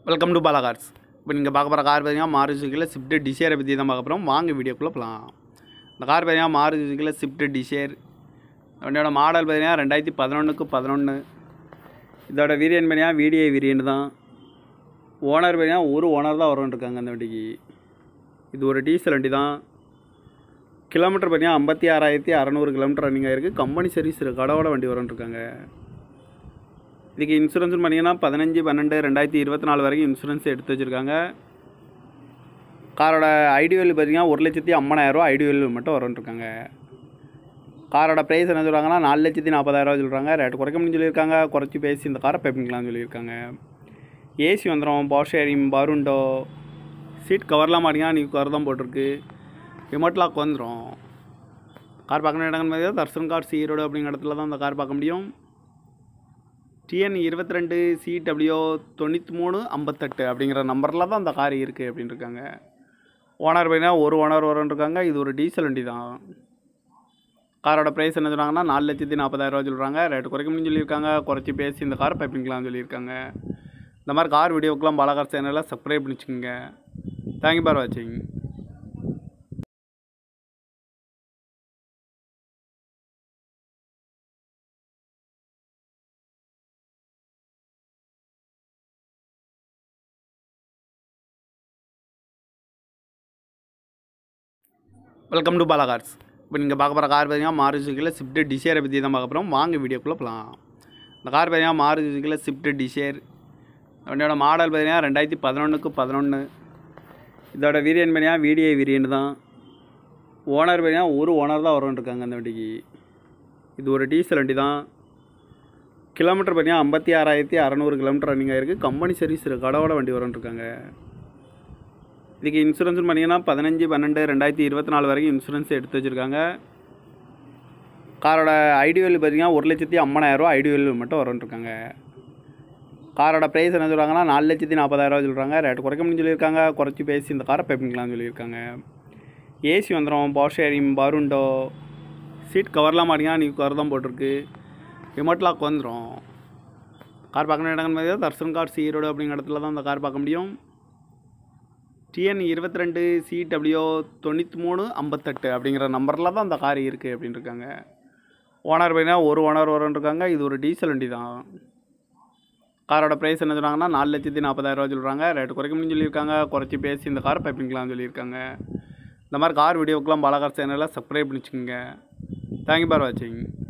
welcome to Bala cars இப்போ நீங்கள் பார்க்க போகிற கார் பார்த்தீங்கன்னா மாருதி சுசுக்கியில் ஸ்விஃப்ட் டிசைரை பற்றி தான் பார்க்க போகிறோம் வாங்க வீடியோக்குள்ளே போகலாம் இந்த கார் பார்த்தீங்கன்னா மாருதி சுசுக்கியில் ஸ்விஃப்ட் டிசைர் வண்டியோட மாடல் பார்த்தீங்கன்னா ரெண்டாயிரத்தி பதினொன்றுக்கு பதினொன்று இதோட வேரியன்ட் பார்த்தீங்கன்னா விடிஐ வேரியன்ட் தான் ஓனர் பார்த்தீங்கன்னா ஒரு ஓனர் தான் வரும்னு இருக்காங்க அந்த வண்டிக்கு இது ஒரு டீசல் வண்டி தான் கிலோமீட்டர் பார்த்தீங்கன்னா ஐம்பத்தி ஆறாயிரத்தி அறநூறு கிலோமீட்டர் ரன்னிங் ஆயிருக்கு கம்பெனி சர்வீஸ் கடவோட வண்டி வரும்னு இருக்காங்க இதுக்கு இன்சூரன்ஸ் பார்த்தீங்கன்னா பதினஞ்சு பன்னெண்டு ரெண்டாயிரத்தி இருபத்தி நாலு வரைக்கும் இன்சூரன்ஸ் எடுத்து வச்சுருக்காங்க காரோட ஐடியல் பார்த்தீங்கன்னா ஒரு லட்சத்தி ஐம்பதாயிரரூவா ஐடியல் மட்டும் வரும்னு இருக்காங்க காரோட ப்ரைஸ் என்ன சொல்கிறாங்கன்னா நாலு லட்சத்தி நாற்பதாயிரரூவா சொல்கிறாங்க ரேட் குறைக்க முடியும்னு சொல்லியிருக்காங்க குறைச்சி பேசி இந்த காரை பேப்பிங்கலாம்னு சொல்லியிருக்காங்க ஏசி வந்துடும் பவர் ஷேரிங் பருண்டோ சீட் கவர்லாம் மாட்டிங்கன்னா நீ கவர் தான் போட்டிருக்கு ரிமோட் லாக் வந்துடும் கார் பார்க்கணும் இடங்கள் பார்த்தீங்கன்னா தர்சன் கார்ஸ் ஈரோடு அப்படிங்கிற இடத்துல தான் இந்த கார் பார்க்க முடியும் டிஎன் இருபத்தி ரெண்டு சிடபிள்யூ தொண்ணூற்றி மூணு ஐம்பத்தெட்டு அப்படிங்கிற நம்பரில் தான் அந்த கார் இருக்குது அப்படின்னு இருக்காங்க ஓனர் பார்த்தீங்கன்னா ஒரு ஓனர் வரும்னு இருக்காங்க இது ஒரு டீசல் வண்டி தான் காரோட ப்ரைஸ் என்ன சொல்கிறாங்கன்னா நாலு லட்சத்தி நாற்பதாயிரரூவா சொல்கிறாங்க ரேட்டு குறைக்க முடியும்னு சொல்லியிருக்காங்க குறைச்சி பேசி இந்த கார் பைப்பிங்கலாம் சொல்லியிருக்காங்க இந்த மாதிரி கார் வீடியோக்கெலாம் பாலகார் சேனலில் சப்ஸ்கிரைப் பண்ணி வச்சுக்கோங்க தேங்க்யூ பார் வாட்சிங் வெல்கம் டு பாலா கார்ஸ் இப்போ நீங்கள் பார்க்க போகிற கார் பார்த்தீங்கன்னா மாருதி சுசுக்கியில் ஸ்விஃப்ட் டிசைரை பற்றி தான் பார்க்க போகிறோம் வாங்க வீடியோக்குள்ளே போகலாம் இந்த கார் பார்த்தீங்கன்னா மாருதி சுசுக்கியில் ஸ்விஃப்ட் டிசைர் வண்டியோட மாடல் பார்த்தீங்கன்னா ரெண்டாயிரத்தி பதினொன்றுக்கு பதினொன்று இதோட வேரியன்ட் பார்த்தீங்கன்னா விடிஐ வேரியன்ட் தான் ஓனர் பார்த்தீங்கன்னா ஒரு ஓனர் தான் வரும்னு இருக்காங்க அந்த வண்டிக்கு இது ஒரு டீசல் வண்டி தான் கிலோமீட்டர் பார்த்தீங்கன்னா ஐம்பத்தி ஆறாயிரத்தி அறநூறு கிலோமீட்டர் ரன்னிங் ஆயிருக்கு கம்பெனி சர்வீஸ் கடவோட வண்டி வரும்னு இருக்காங்க இதுக்கு இன்சூரன்ஸ் பார்த்தீங்கன்னா பதினஞ்சு பன்னெண்டு ரெண்டாயிரத்தி இருபத்தி நாலு வரைக்கும் இன்சூரன்ஸ் எடுத்து வச்சுருக்காங்க காரோட ஐடியல் பார்த்தீங்கன்னா ஒரு லட்சத்தி ஐம்பதாயிரரூவா ஐடியல் மட்டும் வரும்னு இருக்காங்க காரோட ப்ரைஸ் என்ன சொல்கிறாங்கன்னா நாலு லட்சத்தி நாற்பதாயிரரூவா சொல்கிறாங்க ரேட் குறைக்க முடியும்னு சொல்லியிருக்காங்க குறைச்சி பேசி இந்த காரை பேப்பிங்கலாம்னு சொல்லியிருக்காங்க ஏசி வந்துடும் பவர் ஷேரிங் பருண்டோ சீட் கவர்லாம் மாட்டிங்கன்னா நீ கவர் தான் போட்டிருக்கு ரிமோட் லாக் வந்துடும் கார் பார்க்கணும் இடங்கள் பார்த்தீங்கன்னா தர்சன் கார்ஸ் ஈரோடு அப்படிங்கிற இடத்துல தான் இந்த கார் பார்க்க முடியும் டிஎன் இருபத்தி ரெண்டு சிடபிள்யூ தொண்ணூற்றி மூணு ஐம்பத்தெட்டு அப்படிங்கிற நம்பரில் தான் அந்த கார் இருக்குது அப்படின்னு இருக்காங்க ஓனர் பார்த்தீங்கன்னா ஒரு ஓனர் வரும்னு இருக்காங்க இது ஒரு டீசல் வண்டி தான் காரோட ப்ரைஸ் என்ன சொல்கிறாங்கன்னா நாலு லட்சத்தி நாற்பதாயிரரூவா சொல்கிறாங்க ரேட்டு குறைக்க முடியும்னு சொல்லியிருக்காங்க குறைச்சி பேசி இந்த கார் பைப்பிங்கலாம் சொல்லியிருக்காங்க இந்த மாதிரி கார் வீடியோக்கெலாம் பாலகார் சேனலில் சப்ஸ்கிரைப் பண்ணி வச்சுக்கோங்க தேங்க்யூ பார் வாட்சிங்